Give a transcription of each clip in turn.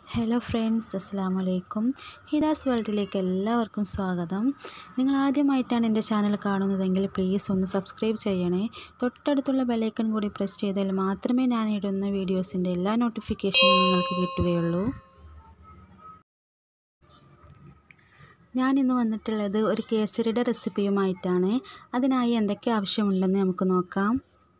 hello friends അസ്സാം വലൈക്കും ഹിദാസ് വേൾഡിലേക്ക് എല്ലാവർക്കും സ്വാഗതം നിങ്ങൾ ആദ്യമായിട്ടാണ് എൻ്റെ ചാനൽ കാണുന്നതെങ്കിൽ പ്ലീസ് ഒന്ന് സബ്സ്ക്രൈബ് ചെയ്യണേ തൊട്ടടുത്തുള്ള ബെലൈക്കൺ കൂടി പ്രസ് ചെയ്താൽ മാത്രമേ ഞാൻ ഇടുന്ന വീഡിയോസിൻ്റെ എല്ലാ നോട്ടിഫിക്കേഷനും നിങ്ങൾക്ക് കിട്ടുകയുള്ളൂ ഞാൻ ഇന്ന് വന്നിട്ടുള്ളത് ഒരു കേസരിയുടെ റെസിപ്പിയുമായിട്ടാണ് അതിനായി എന്തൊക്കെ ആവശ്യമുണ്ടെന്ന് നമുക്ക് നോക്കാം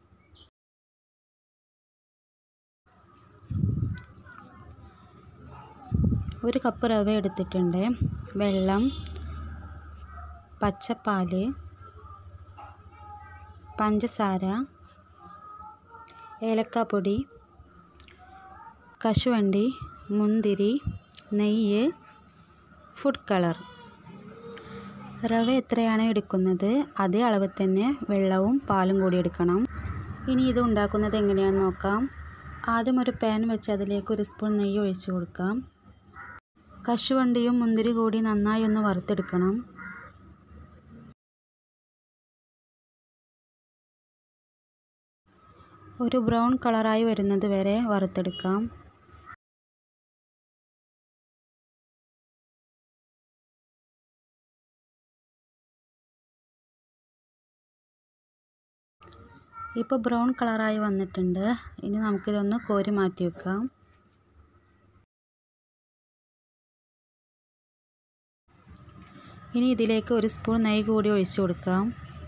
ഒരു കപ്പ് റവ എടുത്തിട്ടുണ്ട് വെള്ളം പച്ചപ്പാൽ പഞ്ചസാര ഏലക്കാപ്പൊടി കശുവണ്ടി മുന്തിരി നെയ്യ് ഫുഡ് കളർ റവ എത്രയാണോ എടുക്കുന്നത് അതേ അളവിൽ തന്നെ വെള്ളവും പാലും കൂടി എടുക്കണം ഇനി ഇത് ഉണ്ടാക്കുന്നത് എങ്ങനെയാണെന്ന് നോക്കാം ആദ്യം ഒരു പാൻ വെച്ച് അതിലേക്ക് ഒരു സ്പൂൺ നെയ്യ് ഒഴിച്ച് കൊടുക്കാം കശുവണ്ടിയും മുന്തിരി കൂടി നന്നായി ഒന്ന് വറുത്തെടുക്കണം ഒരു ബ്രൗൺ കളറായി വരുന്നത് വരെ വറുത്തെടുക്കാം ഇപ്പോൾ ബ്രൗൺ കളറായി വന്നിട്ടുണ്ട് ഇനി നമുക്കിതൊന്ന് കോരി മാറ്റി വെക്കാം ഇനി ഇതിലേക്ക് ഒരു സ്പൂൺ നെയ്യ് കൂടി ഒഴിച്ചു കൊടുക്കാം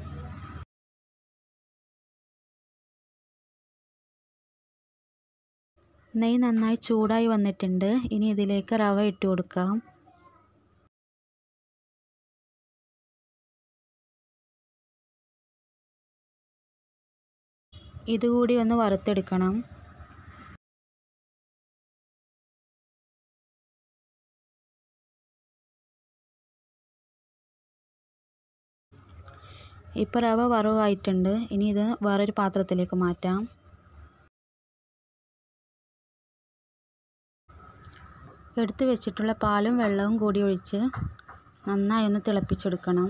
നെയ്യ് നന്നായി ചൂടായി വന്നിട്ടുണ്ട് ഇനി ഇതിലേക്ക് റവ ഇട്ട് കൊടുക്കാം ഇതുകൂടി ഒന്ന് വറുത്തെടുക്കണം ഇപ്പോൾ റവ വറവായിട്ടുണ്ട് ഇനി ഇത് വേറൊരു പാത്രത്തിലേക്ക് മാറ്റാം എടുത്തു വെച്ചിട്ടുള്ള പാലും വെള്ളവും കൂടി ഒഴിച്ച് നന്നായി ഒന്ന് തിളപ്പിച്ചെടുക്കണം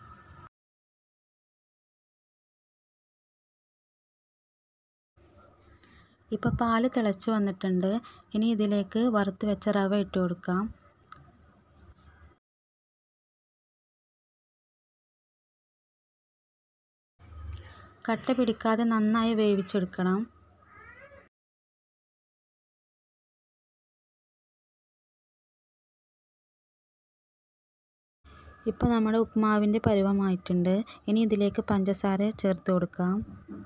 ഇപ്പോൾ പാല് തിളച്ച് വന്നിട്ടുണ്ട് ഇനി ഇതിലേക്ക് വറുത്ത് വെച്ച റവ ഇട്ട് കൊടുക്കാം കട്ട പിടിക്കാതെ നന്നായി വേവിച്ചെടുക്കണം ഇപ്പോൾ നമ്മുടെ ഉപ്പുമാവിൻ്റെ പരുവമായിട്ടുണ്ട് ഇനി ഇതിലേക്ക് പഞ്ചസാര ചേർത്ത് കൊടുക്കാം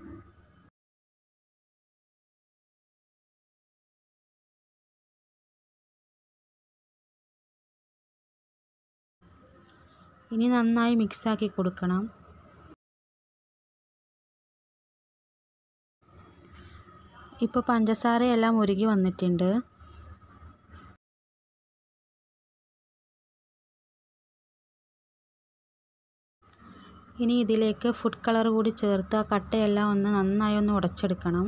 ഇനി നന്നായി മിക്സാക്കി കൊടുക്കണം ഇപ്പോൾ പഞ്ചസാരയെല്ലാം ഉരുകി വന്നിട്ടുണ്ട് ഇനി ഇതിലേക്ക് ഫുഡ് കളർ കൂടി ചേർത്ത് ആ കട്ടയെല്ലാം ഒന്ന് നന്നായി ഒന്ന് ഉടച്ചെടുക്കണം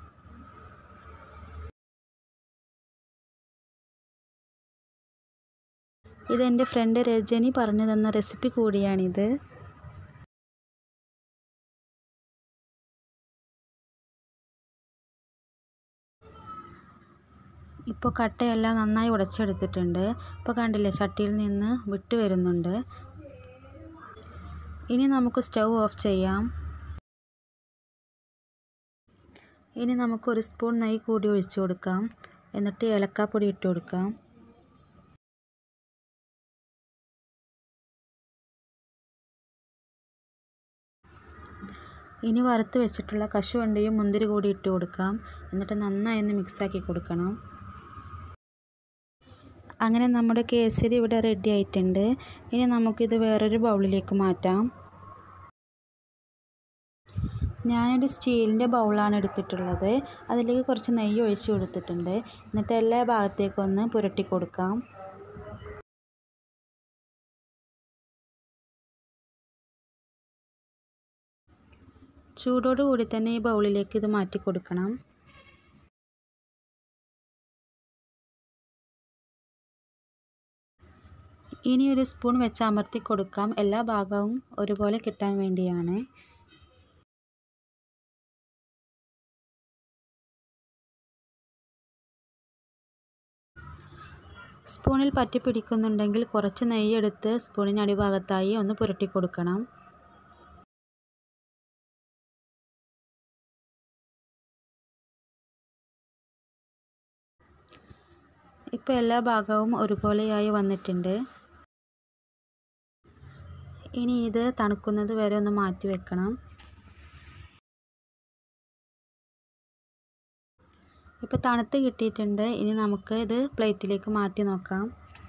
ഇതെൻ്റെ ഫ്രണ്ട് രജനി പറഞ്ഞു തന്ന റെസിപ്പി കൂടിയാണിത് ഇപ്പോൾ കട്ടയെല്ലാം നന്നായി ഉടച്ചെടുത്തിട്ടുണ്ട് ഇപ്പോൾ കണ്ടില്ലേ ചട്ടിയിൽ നിന്ന് വിട്ട് വരുന്നുണ്ട് ഇനി നമുക്ക് സ്റ്റൗ ഓഫ് ചെയ്യാം ഇനി നമുക്കൊരു സ്പൂൺ നെയ്യ് കൂടി ഒഴിച്ചു കൊടുക്കാം എന്നിട്ട് ഏലക്കാപ്പൊടി ഇട്ട് കൊടുക്കാം ഇനി വറുത്ത് വെച്ചിട്ടുള്ള കശുവണ്ടിയും മുന്തിരി കൂടി ഇട്ട് കൊടുക്കാം എന്നിട്ട് നന്നായി ഒന്ന് മിക്സാക്കി കൊടുക്കണം അങ്ങനെ നമ്മുടെ കേസരി ഇവിടെ റെഡി ആയിട്ടുണ്ട് ഇനി നമുക്കിത് വേറൊരു ബൗളിലേക്ക് മാറ്റാം ഞാനൊരു സ്റ്റീലിൻ്റെ ബൗളാണ് എടുത്തിട്ടുള്ളത് അതിലേക്ക് കുറച്ച് നെയ്യ് ഒഴിച്ച് കൊടുത്തിട്ടുണ്ട് എന്നിട്ട് എല്ലാ ഭാഗത്തേക്കൊന്ന് പുരട്ടി കൊടുക്കാം ചൂടോട് കൂടി തന്നെ ഈ ബൗളിലേക്ക് ഇത് മാറ്റി കൊടുക്കണം ഇനി ഒരു സ്പൂൺ വെച്ച് അമർത്തി കൊടുക്കാം എല്ലാ ഭാഗവും ഒരുപോലെ കിട്ടാൻ വേണ്ടിയാണ് സ്പൂണിൽ പറ്റി പിടിക്കുന്നുണ്ടെങ്കിൽ കുറച്ച് നെയ്യെടുത്ത് സ്പൂണിന് അടിഭാഗത്തായി ഒന്ന് പുരട്ടി കൊടുക്കണം ഇപ്പോൾ എല്ലാ ഭാഗവും ഒരുപോലെയായി വന്നിട്ടുണ്ട് ഇനി ഇത് തണുക്കുന്നത് വരെ ഒന്ന് മാറ്റി വെക്കണം ഇപ്പോൾ തണുത്ത് കിട്ടിയിട്ടുണ്ട് ഇനി നമുക്ക് ഇത് പ്ലേറ്റിലേക്ക് മാറ്റി നോക്കാം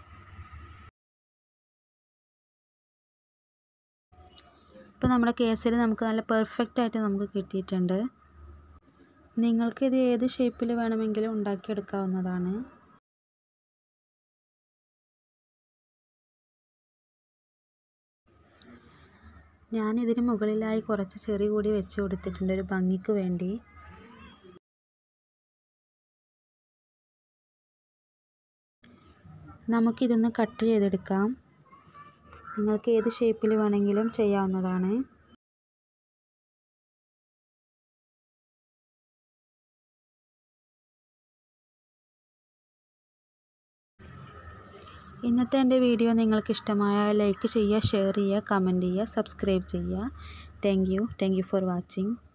ഇപ്പോൾ നമ്മുടെ കേസരി നമുക്ക് നല്ല പെർഫെക്റ്റ് ആയിട്ട് നമുക്ക് കിട്ടിയിട്ടുണ്ട് നിങ്ങൾക്ക് ഇത് ഏത് ഷേപ്പിൽ വേണമെങ്കിലും ഉണ്ടാക്കിയെടുക്കാവുന്നതാണ് ഞാൻ ഇതിന് മുകളിലായി കുറച്ച് ചെറി കൂടി വെച്ച് കൊടുത്തിട്ടുണ്ട് ഒരു ഭംഗിക്ക് വേണ്ടി നമുക്കിതൊന്ന് കട്ട് ചെയ്തെടുക്കാം നിങ്ങൾക്ക് ഏത് ഷേപ്പിൽ വേണമെങ്കിലും ചെയ്യാവുന്നതാണ് ഇന്നത്തെ എൻ്റെ വീഡിയോ നിങ്ങൾക്ക് ഇഷ്ടമായാൽ ലൈക്ക് ചെയ്യുക ഷെയർ ചെയ്യുക കമൻറ്റ് ചെയ്യുക സബ്സ്ക്രൈബ് ചെയ്യുക thank you thank you for watching